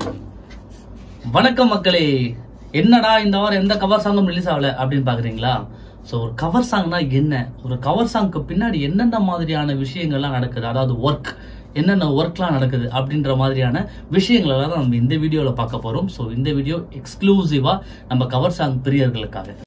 வணக்கம் மக்களே என்னடா இந்த வாரம் எந்த கவர் சாங்கும் ரிலீஸ் ஆகல அப்படின்னு பாக்குறீங்களா ஸோ ஒரு கவர் சாங்னா என்ன ஒரு கவர் சாங்க்கு பின்னாடி என்னென்ன மாதிரியான விஷயங்கள்லாம் நடக்குது அதாவது ஒர்க் என்னென்ன ஒர்க்லாம் நடக்குது அப்படின்ற மாதிரியான விஷயங்களெல்லாம் தான் நம்ம இந்த வீடியோவில் பார்க்க போகிறோம் ஸோ இந்த வீடியோ எக்ஸ்க்ளூசிவாக நம்ம கவர் சாங் பிரியர்களுக்காக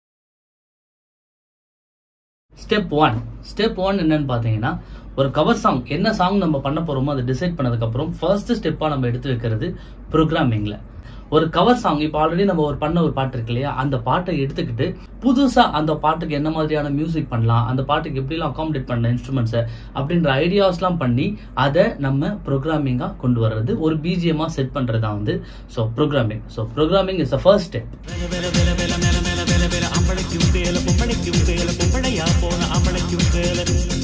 ஸ்டெப் ஒன் ஸ்டெப் ஒன் என்னன்னு பார்த்தீங்கன்னா ஒரு கவர் சாங் என்ன சாங் நம்ம பண்ண போறோமோ அதை டிசைட் பண்ணதுக்கப்புறம் ஃபர்ஸ்ட் ஸ்டெப்பாக நம்ம எடுத்து வைக்கிறது ப்ரோக்ராமிங்கில் ஒரு கவர் சாங் இப்போ ஆல்ரெடி நம்ம ஒரு பண்ண ஒரு பாட்டு இருக்கு இல்லையா அந்த பாட்டை எடுத்துக்கிட்டு புதுசாக அந்த பாட்டுக்கு என்ன மாதிரியான மியூசிக் பண்ணலாம் அந்த பாட்டுக்கு எப்படிலாம் அகாமடேட் பண்ண இன்ஸ்ட்ருமெண்ட்ஸை அப்படின்ற ஐடியாஸ்லாம் பண்ணி அதை நம்ம ப்ரோக்ராமிங்காக கொண்டு வர்றது ஒரு பிஜிஎம்மாக செட் பண்ணுறது தான் வந்து so programming so programming is a first step அம்பளைக்கும் வேலை பொம்பளைக்கும் வேலை பொம்பளையா போன அம்பளைக்கும் வேலை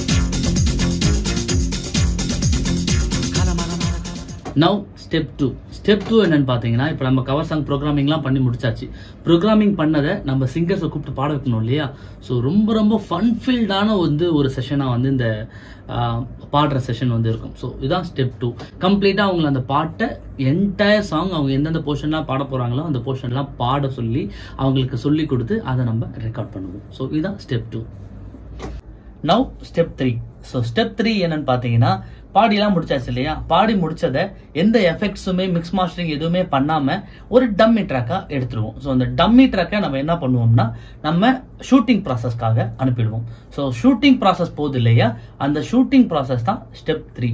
now step two step two என்னன்னு பார்த்தீங்கன்னா இப்போ நம்ம கவர் சாங் ப்ரோக்ராமிங்லாம் பண்ணி முடிச்சாச்சு ப்ரோக்ராமிங் பண்ணதை நம்ம சிங்கர்ஸை கூப்பிட்டு பாட வைக்கணும் இல்லையா ஸோ ரொம்ப ரொம்ப ஃபன் ஃபீல்டான வந்து ஒரு செஷனாக வந்து இந்த ஆஹ், பாடுற செஷன் வந்து இருக்கும் ஸோ இதுதான் ஸ்டெப் டூ கம்ப்ளீட்டாக அவங்கள அந்த பாட்டை என்டையர் சாங் அவங்க எந்தெந்த போர்ஷன்லாம் பாட போகிறாங்களோ அந்த போர்ஷன்லாம் பாட சொல்லி அவங்களுக்கு சொல்லி கொடுத்து அதை நம்ம ரெக்கார்ட் பண்ணுவோம் ஸோ இதுதான் step two now step three so step three என்னன்னு பார்த்தீங்கன்னா பாடிலாம் முடிச்சாச்சு இல்லையா பாடி முடிச்சதை எந்த எஃபெக்ட்ஸுமே மிக்ஸ் மாஸ்டரிங் எதுவுமே பண்ணாம ஒரு டம்மி ட்ராக்கா எடுத்துருவோம் ஸோ அந்த டம்மி ட்ராக்கை நம்ம என்ன பண்ணுவோம்னா நம்ம ஷூட்டிங் ப்ராசஸ்க்காக அனுப்பிடுவோம் ஸோ ஷூட்டிங் ப்ராசஸ் போகுது இல்லையா அந்த ஷூட்டிங் ப்ராசஸ் தான் step three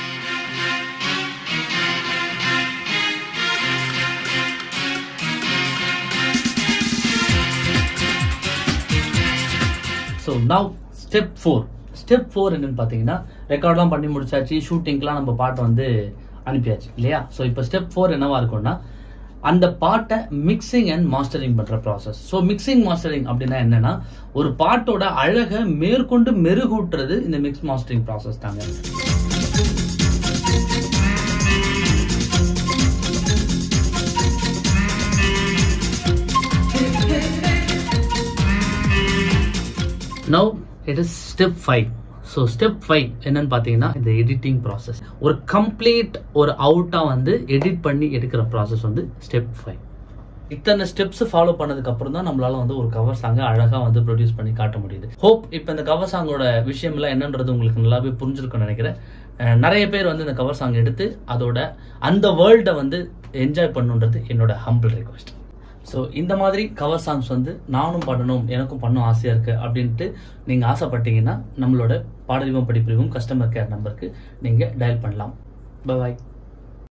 so now step four step four என்னன்னு பார்த்தீங்கன்னா ரெக்கார்ட்லாம் பண்ணி முடிச்சாச்சு ஷூட்டிங்க்குலாம் நம்ம பாட்டை வந்து அனுப்பியாச்சு இல்லையா ஸோ இப்போ ஸ்டெப் ஃபோர் என்னவா இருக்கும்னா அந்த பாட்டை மிக்சிங் அண்ட் மாஸ்டரிங் பண்ற ப்ராசஸ் ஸோ மிக்சிங் மாஸ்டரிங் அப்படின்னா என்னன்னா ஒரு பாட்டோட அழகை மேற்கொண்டு மெருகூட்டுறது இந்த மிக்ஸ் மாஸ்டரிங் ப்ராசஸ் தாங்க now it is step five so step five என்னன்னு பார்த்தீங்கன்னா இந்த எடிட்டிங் ப்ராசஸ் ஒரு கம்ப்ளீட் ஒரு அவுட்டாக வந்து எடிட் பண்ணி எடுக்கிற ப்ராசஸ் வந்து ஸ்டெப் ஃபைவ் இத்தனை ஸ்டெப்ஸ் ஃபாலோ பண்ணதுக்கு அப்புறம் தான் நம்மளால வந்து ஒரு கவர் சாங்கை அழகா வந்து ப்ரொடியூஸ் பண்ணி காட்ட முடியுது ஹோப் இப்போ இந்த கவர் சாங்கோட விஷயம்லாம் என்னன்றது உங்களுக்கு நல்லாவே புரிஞ்சிருக்கும்னு நினைக்கிறேன் அஹ் நிறைய பேர் வந்து இந்த கவர் சாங் எடுத்து அதோட அந்த வேர்ல்டை வந்து என்ஜாய் பண்ணுன்றது என்னோட ஹம்பிள் ரிக்வெஸ்ட் ஸோ இந்த மாதிரி கவர் சாங்ஸ் வந்து நானும் பாடணும் எனக்கும் பண்ணணும் ஆசையாக இருக்குது அப்படின்ட்டு நீங்கள் ஆசைப்பட்டீங்கன்னா நம்மளோட பாடலிவம் படிப்பிரிவும் கஸ்டமர் கேர் நம்பருக்கு நீங்கள் டயல் பண்ணலாம் பாய்